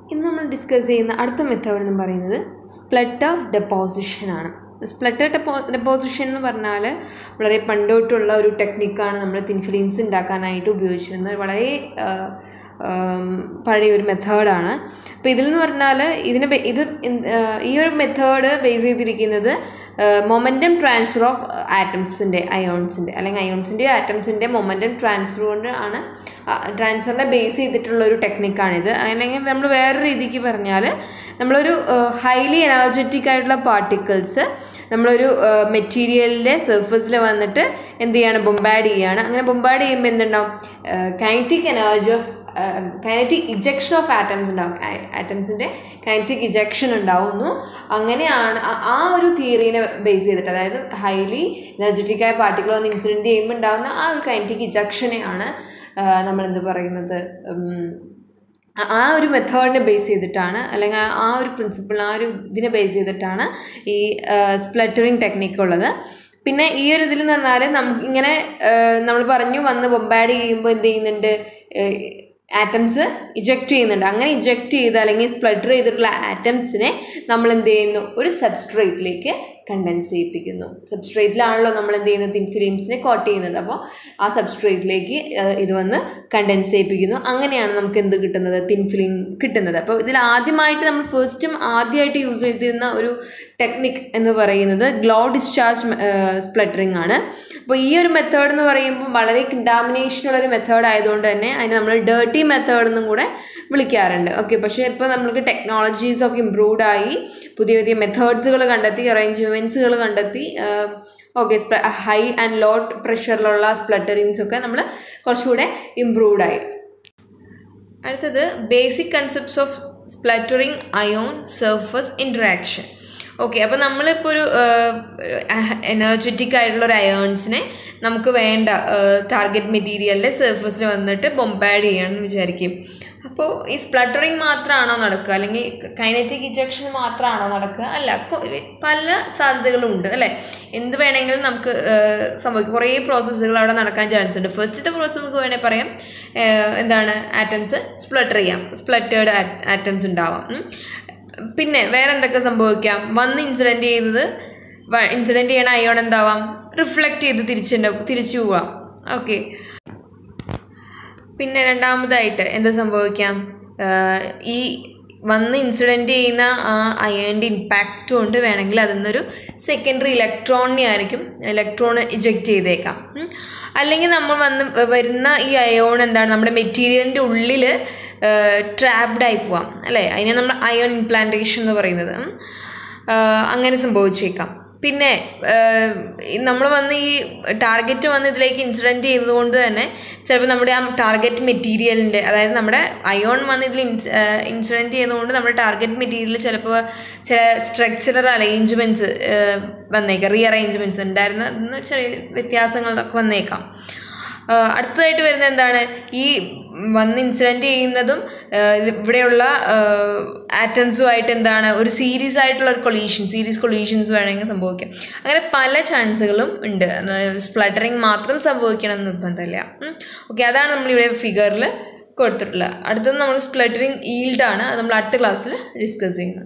ഇന്ന് നമ്മൾ ഡിസ്കസ് ചെയ്യുന്ന അടുത്ത മെത്തേഡ് എന്ന് പറയുന്നത് സ്പ്ലട്ടർ ഡെപ്പോസിഷൻ ആണ് സ്പ്ലട്ടർ ഡെപ്പോ ഡെപ്പോസിഷൻ എന്ന് പറഞ്ഞാൽ വളരെ പണ്ടോട്ടുള്ള ഒരു ടെക്നിക്കാണ് നമ്മൾ തിൻ ഫിലിംസ് ഉണ്ടാക്കാനായിട്ട് ഉപയോഗിച്ചിരുന്നത് വളരെ ആ, ആം, പഴയ ഒരു മെത്തേഡാണ് അപ്പോൾ ഇതിൽ എന്ന് പറഞ്ഞാൽ ഇതിന് ബേ- ഇത് എന്ത്- ആ, ഈ ഒരു മെത്തേഡ് ബേസ് ചെയ്തിരിക്കുന്നത് മൊമെൻറ്റം ട്രാൻസ്ഫർ ഓഫ് ആറ്റംസിൻ്റെ അയോൺസിൻ്റെ അല്ലെങ്കിൽ അയോൺസിൻ്റെ ആറ്റംസിൻ്റെ മൊമെൻറ്റം ട്രാൻസ്ഫർ കൊണ്ട് ആണ് ട്രാൻസ്ഫറിനെ ബേസ് ചെയ്തിട്ടുള്ള ഒരു ടെക്നിക്കാണിത് അല്ലെങ്കിൽ നമ്മൾ വേറെ രീതിക്ക് പറഞ്ഞാൽ നമ്മളൊരു ഹൈലി എനർജറ്റിക് ആയിട്ടുള്ള പാർട്ടിക്കിൾസ് നമ്മളൊരു മെറ്റീരിയലിൻ്റെ സർഫസിൽ വന്നിട്ട് എന്ത് ചെയ്യാണ് ബൊമ്പാഡ് ചെയ്യുകയാണ് അങ്ങനെ ബൊമ്പാഡ് ചെയ്യുമ്പോൾ എന്തുണ്ടാവും kinetic energy of kinetic ejection of atoms ഉണ്ടാവും ആറ്റംസിൻ്റെ കൈനറ്റിക് ഇജക്ഷൻ ഉണ്ടാവുന്നു അങ്ങനെയാണ് ആ- ആ ഒരു തിയറീനെ ബേസ് ചെയ്തിട്ട് അതായത് ഹൈലി എനർജറ്റിക് ആയ പാർട്ടിക്കിൾ വന്ന് ഇൻസിഡൻറ്റ് ചെയ്യുമ്പോൾ ഉണ്ടാകുന്ന ആ ഒരു കൈനറ്റിക് ഇജക്ഷനെയാണ് നമ്മൾ എന്ത് പറയുന്നത് ഉം, ആ- ആ ഒരു മെത്തേഡിനെ ബേസ് ചെയ്തിട്ടാണ് അല്ലെങ്കിൽ ആ- ആ ഒരു പ്രിൻസിപ്പിൾ ആ ഒരു ഇതിനെ ബേസ് ചെയ്തിട്ടാണ് ഈ സ്പ്ലറ്ററിങ് ടെക്നിക്ക് ഉള്ളത് പിന്നെ ഈ ഒരു ഇതിൽ എന്ന് പറഞ്ഞാൽ നമുക്ക് ഇങ്ങനെ നമ്മൾ പറഞ്ഞു വന്ന് ബൊമ്പാഡ് ചെയ്യുമ്പോൾ എന്ത് ചെയ്യുന്നുണ്ട് ആറ്റംസ് ഇജക്റ്റ് ചെയ്യുന്നുണ്ട് അങ്ങനെ ഇജക്റ്റ് ചെയ്ത് അല്ലെങ്കിൽ സ്പ്ലഡർ ചെയ്തിട്ടുള്ള ആറ്റംസിനെ നമ്മൾ എന്ത് ചെയ്യുന്നു ഒരു സബ്സ്ട്രേറ്റിലേക്ക് കണ്ടൻസ് ചെയ്യിപ്പിക്കുന്നു സബ്സ്ട്രേറ്റിലാണല്ലോ നമ്മൾ എന്ത് ചെയ്യുന്നത് തിൻ ഫിലിംസിനെ കോട്ട് ചെയ്യുന്നത് അപ്പോൾ ആ സബ്സ്ട്രേറ്റിലേക്ക് ഇത് വന്ന് കണ്ടൻസ് ചെയ്യിപ്പിക്കുന്നു അങ്ങനെയാണ് നമുക്ക് എന്ത് കിട്ടുന്നത് തിൻ ഫിലിം കിട്ടുന്നത് അപ്പോൾ ഇതിൽ ആദ്യമായിട്ട് നമ്മൾ ഫസ്റ്റും ആദ്യമായിട്ട് യൂസ് ചെയ്തിരുന്ന ഒരു ടെക്നിക് എന്ന് പറയുന്നത് ഗ്ലോ ഡിസ്ചാർജ് സ്പ്ലറ്ററിംഗ് ആണ് അപ്പോൾ ഈ ഒരു മെത്തേഡ് എന്ന് പറയുമ്പോൾ വളരെ കണ്ടാമിനേഷനുള്ള ഒരു മെത്തേഡ് ആയതുകൊണ്ട് തന്നെ അതിന് നമ്മൾ ഡേർട്ടി മെത്തേഡ് എന്നും കൂടെ വിളിക്കാറുണ്ട് ഓക്കെ പക്ഷേ ഇപ്പോൾ നമ്മൾക്ക് ടെക്നോളജീസ് ഒക്കെ ഇമ്പ്രൂവ്ഡ് ആയി പുതിയ പുതിയ മെത്തേഡ്സുകൾ കണ്ടെത്തി അറേഞ്ച്മെൻറ്റ്സുകൾ കണ്ടെത്തി ഓക്കെ ഹൈ ആൻഡ് ലോ പ്രഷറിലുള്ള സ്പ്ലറ്ററിങ്സ് ഒക്കെ നമ്മൾ കുറച്ചുകൂടെ ഇമ്പ്രൂവ്ഡ് ആയി അടുത്തത് basic concepts of sputtering ion surface interaction okay അപ്പോൾ നമ്മളിപ്പോൾ ഒരു എനർജറ്റിക് ആയിട്ടുള്ള ഒരു അയോൺസിനെ നമുക്ക് വേണ്ട ടാർഗറ്റ് മെറ്റീരിയലിൻ്റെ സർഫസിൽ വന്നിട്ട് ബൊമ്പാഡ് ചെയ്യണമെന്ന് വിചാരിക്കും അപ്പോൾ ഈ സ്പ്ലട്ടറിങ് മാത്രമാണോ നടക്കുക അല്ലെങ്കിൽ കൈനറ്റിക് ഇജക്ഷൻ മാത്രമാണോ നടക്കുക അല്ല കൊ- പല സാധ്യതകളും ഉണ്ട് അല്ലേ എന്ത് വേണമെങ്കിലും നമുക്ക് ഏഹ്, സംഭവിക്കും കുറേ പ്രോസസ്സുകൾ അവിടെ നടക്കാൻ ചാൻസ് ഉണ്ട് ഫസ്റ്റത്തെ പ്രോസസ്സ് നമുക്ക് വേണേൽ പറയാം ഏഹ്, എന്താണ് ആറ്റംസ് സ്പ്ലട്ടർ ചെയ്യാം സ്പ്ലറ്റേർഡ് ആറ്റംസ് ഉണ്ടാവാം ഉം. പിന്നെ വേറെ എന്തൊക്കെ സംഭവിക്കാം വന്ന് ഇൻസിഡൻറ്റ് ചെയ്തത് ഇൻസിഡൻറ്റ് ചെയ്യണ അയോൺ എന്താവാം റിഫ്ലക്റ്റ് ചെയ്ത് തിരിച്ചുണ്ടാവും തിരിച്ചു പോവാം ഓക്കെ പിന്നെ രണ്ടാമതായിട്ട് എന്താ സംഭവിക്കാം ആഹ് ഈ വന്ന് ഇൻസിഡൻറ്റ് ചെയ്യുന്ന ആ അയേണിൻ്റെ ഇമ്പാക്റ്റ് കൊണ്ട് വേണമെങ്കിൽ അതിൽ നിന്നൊരു സെക്കൻഡറി ഇലക്ട്രോണിനെ ആയിരിക്കും ഇലക്ട്രോൺ ഇജക്റ്റ് ചെയ്തേക്കാം ഉം. അല്ലെങ്കിൽ നമ്മൾ വന്ന് വരുന്ന ഈ അയോൺ എന്താണ് നമ്മുടെ മെറ്റീരിയലിൻ്റെ ഉള്ളിൽ ട്രാപ്ഡ് ആയി പോവാം അല്ലേ അതിനെ നമ്മൾ അയോൺ ഇംപ്ലാന്റേഷൻ എന്ന് പറയുന്നത് ഉം. ആഹ് അങ്ങനെ സംഭവിച്ചേക്കാം പിന്നെ നമ്മൾ വന്ന് ഈ ടാർഗറ്റ് വന്ന് ഇതിലേക്ക് ഇൻസിഡൻറ്റ് ചെയ്യുന്നത് കൊണ്ട് തന്നെ ചിലപ്പോൾ നമ്മുടെ ആ ടാർഗറ്റ് മെറ്റീരിയലിൻ്റെ അതായത് നമ്മുടെ അയോൺ വന്ന് ഇതിൽ ഇൻസിഡൻറ്റ് ചെയ്യുന്നതുകൊണ്ട് നമ്മുടെ ടാർഗറ്റ് മെറ്റീരിയൽ ചിലപ്പോൾ ചില സ്ട്രക്ചറൽ അറേഞ്ച്മെൻറ്റ്സ് വന്നേക്കാം റീ അറേഞ്ച്മെൻറ്റ്സ് ഉണ്ടായിരുന്ന ഇന്ന് ചെറിയ വ്യത്യാസങ്ങളൊക്കെ വന്നേക്കാം ആഹ് അടുത്തതായിട്ട് വരുന്നത് എന്താണ് ഈ വന്ന് ഇൻസിഡൻറ്റ് ചെയ്യുന്നതും ആഹ് ഇത് ഇവിടെയുള്ള ആറ്റംസുമായിട്ട് എന്താണ് ഒരു സീരീസ് ആയിട്ടുള്ള ഒരു കൊളീഷൻ സീരീസ് കൊളീഷൻസ് വേണമെങ്കിൽ സംഭവിക്കാം അങ്ങനെ പല ചാൻസുകളും ഉണ്ട് സ്പ്ലട്ടറിങ് മാത്രം സംഭവിക്കണം എന്ന് നിർബന്ധമില്ല ഓക്കെ അതാണ് നമ്മളിവിടെ ഫിഗറിൽ കൊടുത്തിട്ടുള്ളത് അടുത്തത് നമ്മൾ സ്പ്ലട്ടറിങ് ഈൽഡാണ് അത് നമ്മൾ അടുത്ത ക്ലാസ്സിൽ ഡിസ്കസ് ചെയ്യുന്നത്